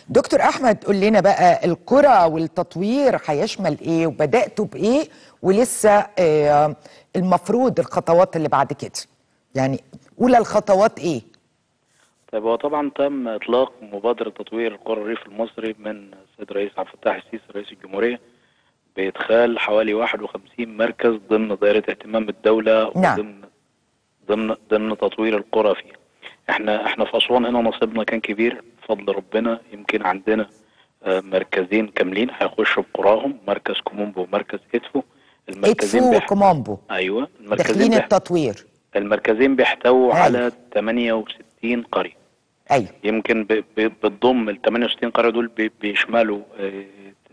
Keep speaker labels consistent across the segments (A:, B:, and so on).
A: دكتور احمد قول لنا بقى القرى والتطوير هيشمل ايه وبداتوا بايه ولسه آه المفروض الخطوات اللي بعد كده يعني اولى الخطوات ايه
B: طيب هو طبعا تم اطلاق مبادره تطوير قرى الريف المصري من السيد الرئيس عبد الفتاح السيسي رئيس الجمهوريه بادخال حوالي 51 مركز ضمن دائره اهتمام الدوله
A: نعم.
B: وضمن ضمن ضمن تطوير القرى فيها احنا احنا في اسوان هنا نصيبنا كان كبير بفضل ربنا يمكن عندنا آه، مركزين كاملين هيخشوا بقراهم مركز كومومبو ومركز ادفو
A: ادفو
B: بيح-
A: وكومامبو
B: ايوه المركزين
A: داخلين
B: بيح...
A: التطوير
B: المركزين بيحتووا
A: أيوة.
B: على 68 قريه
A: ايوه
B: يمكن ب- ب- بتضم ال 68 قريه دول بي- بيشملوا آه،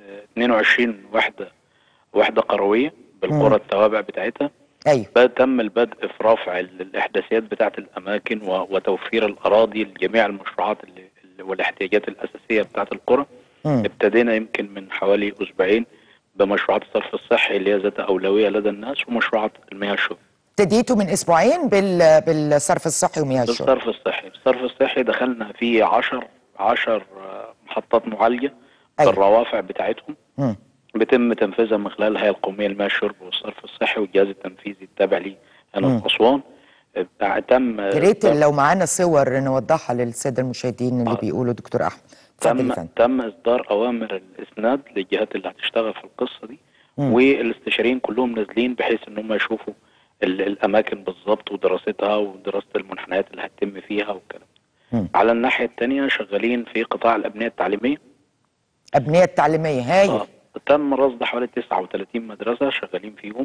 B: 22 وحده وحده قرويه بالقرى التوابع بتاعتها
A: ايوه
B: بقى تم البدء في رفع ال- الاحداثيات بتاعه الاماكن و- وتوفير الاراضي لجميع المشروعات اللي اللي- والاحتياجات الاساسيه بتاعه القرى
A: مم.
B: ابتدينا يمكن من حوالي اسبوعين بمشروعات الصرف الصحي اللي هي ذات اولويه لدى الناس ومشروعات المياه الشرب
A: ابتديتوا من اسبوعين بال... بالصرف الصحي ومياه الشرب
B: بالصرف الصحي الصرف الصحي دخلنا فيه 10 10 محطات معالجه
A: أيوة.
B: بالروافع بتاعتهم
A: مم.
B: بيتم تنفيذها من خلال الهيئه القوميه للمياه الشرب والصرف الصحي والجهاز التنفيذي التابع ليه هنا في اسوان آه، تم
A: يا ريت لو معانا صور نوضحها للساده المشاهدين اللي
B: آه.
A: بيقولوا دكتور احمد اتفضل يا
B: تم
A: فندم
B: تم اصدار اوامر الاسناد للجهات اللي هتشتغل في القصه دي
A: مم.
B: والاستشاريين كلهم نازلين بحيث ان هم يشوفوا ال- الاماكن بالظبط ودراستها ودراسه المنحنيات اللي هتتم فيها والكلام
A: مم.
B: على الناحيه الثانيه شغالين في قطاع الابنيه التعليميه
A: ابنيه التعليميه هايل
B: آه، تم رصد حوالي 39 مدرسه شغالين فيهم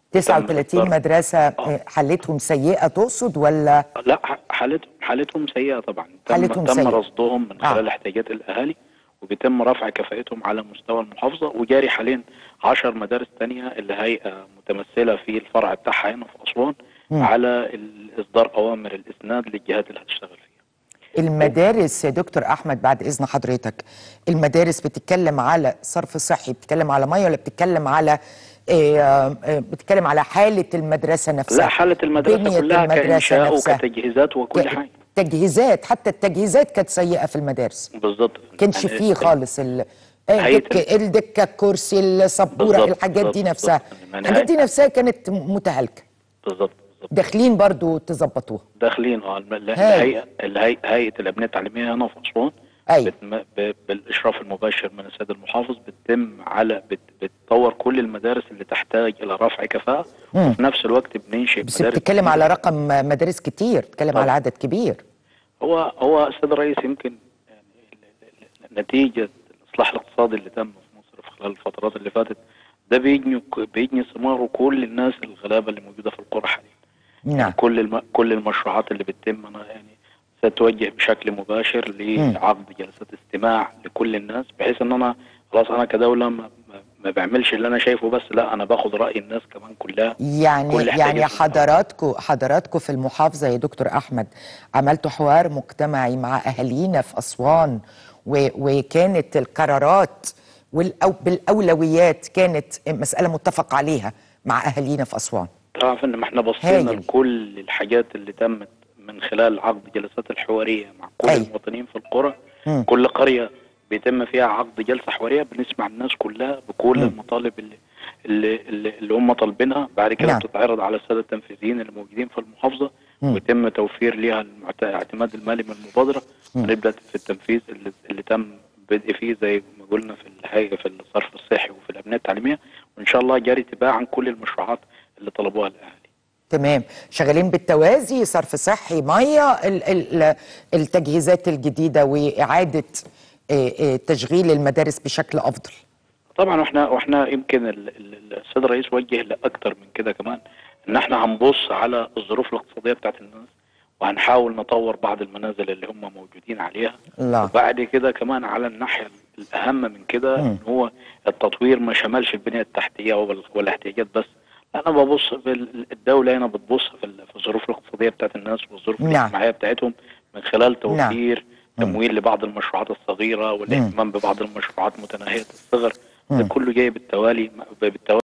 A: 39
B: وتم إصدار-
A: مدرسه آه، حالتهم سيئه تقصد ولا
B: لا ح- حالتهم حالتهم سيئه طبعا تم
A: حالتهم
B: تم
A: سيئة.
B: رصدهم من
A: آه.
B: خلال احتياجات الاهالي وبيتم رفع كفاءتهم على مستوى المحافظه وجاري حاليا 10 مدارس تانية اللي هيئه متمثله في الفرع بتاعها هنا في اسوان
A: مم.
B: على ال- اصدار اوامر الاسناد للجهات اللي هتشتغل فيها
A: المدارس يا دكتور احمد بعد اذن حضرتك المدارس بتتكلم على صرف صحي بتتكلم على ميه ولا بتتكلم على آه، آه، بتتكلم على حاله المدرسه نفسها
B: لا حاله المدرسه
A: بنية
B: كلها
A: المدرسة
B: كانشاء
A: نفسها.
B: وكتجهيزات وكل
A: ك-
B: حاجه
A: تجهيزات حتى التجهيزات كانت سيئه في المدارس
B: بالظبط
A: كانش
B: يعني
A: فيه خالص ال آه،
B: هيئة
A: الدكه الدكه الكرسي السبوره
B: بالظبط،
A: الحاجات دي
B: بالظبط،
A: نفسها
B: بالظبط. يعني
A: الحاجات دي
B: هيئة-
A: نفسها كانت متهالكه
B: بالظبط بالظبط
A: داخلين برضو تظبطوها
B: داخلين اه الم- ال-
A: هاي.
B: الهيئه الهيئه هيئه الابنيه التعليميه هنا في اسوان
A: أيوة.
B: بتم ب- بالاشراف المباشر من السيد المحافظ بتتم على بت بتطور كل المدارس اللي تحتاج الى رفع كفاءه
A: مم.
B: وفي نفس الوقت بننشئ
A: بس
B: مدارس
A: بتتكلم
B: جديدة.
A: على رقم مدارس كتير بتتكلم
B: طبعا.
A: على عدد كبير
B: هو هو السيد الرئيس يمكن يعني ال- ال- ال- نتيجه الاصلاح الاقتصادي اللي تم في مصر في خلال الفترات اللي فاتت ده بيجني بيجني ثماره كل الناس الغلابه اللي موجوده في القرى حاليا
A: نعم
B: كل الم... كل المشروعات اللي بتتم انا يعني ستوجه بشكل مباشر لعقد جلسات استماع لكل الناس بحيث ان انا خلاص انا كدوله ما, ما- ما بعملش اللي انا شايفه بس لا انا باخد راي الناس كمان كلها
A: يعني
B: كل
A: يعني
B: احتياجاتهم.
A: حضراتكم حضراتكم في المحافظه يا دكتور احمد عملتوا حوار مجتمعي مع اهالينا في اسوان و وكانت القرارات والأو بالاولويات كانت مساله متفق عليها مع اهالينا في اسوان
B: تعرف ان ما احنا بصينا
A: هايل.
B: لكل الحاجات اللي تمت من خلال عقد جلسات الحواريه مع كل
A: أيوة.
B: المواطنين في القرى
A: مم.
B: كل قريه بيتم فيها عقد جلسه حواريه بنسمع الناس كلها بكل
A: مم.
B: المطالب اللي اللي, اللي, اللي هم طالبينها بعد كده
A: نعم.
B: بتتعرض على الساده التنفيذيين اللي موجودين في المحافظه
A: مم.
B: ويتم توفير ليها المعت- الاعتماد المالي من المبادره
A: مم.
B: ونبدا في التنفيذ اللي, اللي تم بدء فيه زي ما قلنا في الهيئه في الصرف الصحي وفي الابنيه التعليميه وان شاء الله جاري تباعا كل المشروعات اللي طلبوها الاهالي
A: تمام شغالين بالتوازي صرف صحي ميه ال ال التجهيزات الجديده واعاده آه، آه، تشغيل المدارس بشكل افضل
B: طبعا واحنا واحنا يمكن ال- ال- السيد الرئيس وجه لاكثر من كده كمان ان احنا هنبص على الظروف الاقتصاديه بتاعت الناس وهنحاول نطور بعض المنازل اللي هم موجودين عليها
A: الله.
B: وبعد كده كمان على الناحيه الاهم من كده
A: مم.
B: ان هو التطوير ما شملش البنيه التحتيه وال- والاحتياجات بس انا ببص في ال- الدوله هنا بتبص في ال- في الظروف الاقتصاديه بتاعت الناس والظروف
A: نعم.
B: الاجتماعيه بتاعتهم من خلال توفير
A: مم.
B: تمويل لبعض المشروعات الصغيره والاهتمام ببعض المشروعات متناهيه الصغر ده
A: مم.
B: كله جاي بالتوالي بالتوالي